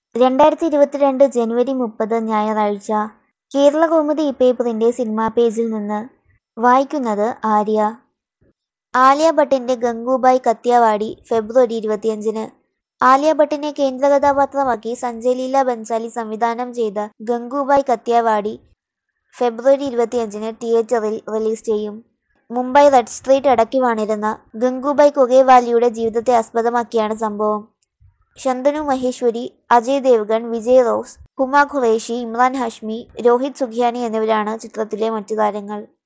രണ്ടായിരത്തി ഇരുപത്തിരണ്ട് ജനുവരി മുപ്പത് ഞായറാഴ്ച കേരളകൗമുദി പേപ്പറിന്റെ സിനിമാ പേജിൽ നിന്ന് വായിക്കുന്നത് ആര്യ ആലിയ ഭട്ടിന്റെ ഗംഗൂബായ് കത്തിയാവാടി ഫെബ്രുവരി ഇരുപത്തിയഞ്ചിന് ആലിയ ഭട്ടിനെ കേന്ദ്ര കഥാപാത്രമാക്കി സഞ്ജയ് ലീല ബൻസാലി സംവിധാനം ചെയ്ത ഗംഗൂബായ് കത്തിയാവാടി ഫെബ്രുവരി ഇരുപത്തിയഞ്ചിന് തിയേറ്ററിൽ റിലീസ് ചെയ്യും മുംബൈ റെഡ് സ്ട്രീറ്റ് അടക്കി വാണിരുന്ന ഗംഗൂബായ് കൊഗേവാലിയുടെ ജീവിതത്തെ ആസ്പദമാക്കിയാണ് സംഭവം ശന്തനു മഹേശ്വരി അജയ് ദേവ്ഗൺ വിജയ് റോസ് ഹുമ ഖുറേഷി ഇമ്രാൻ ഹാഷ്മി രോഹിത് സുഖിയാനി എന്നിവരാണ് ചിത്രത്തിലെ മറ്റു താരങ്ങൾ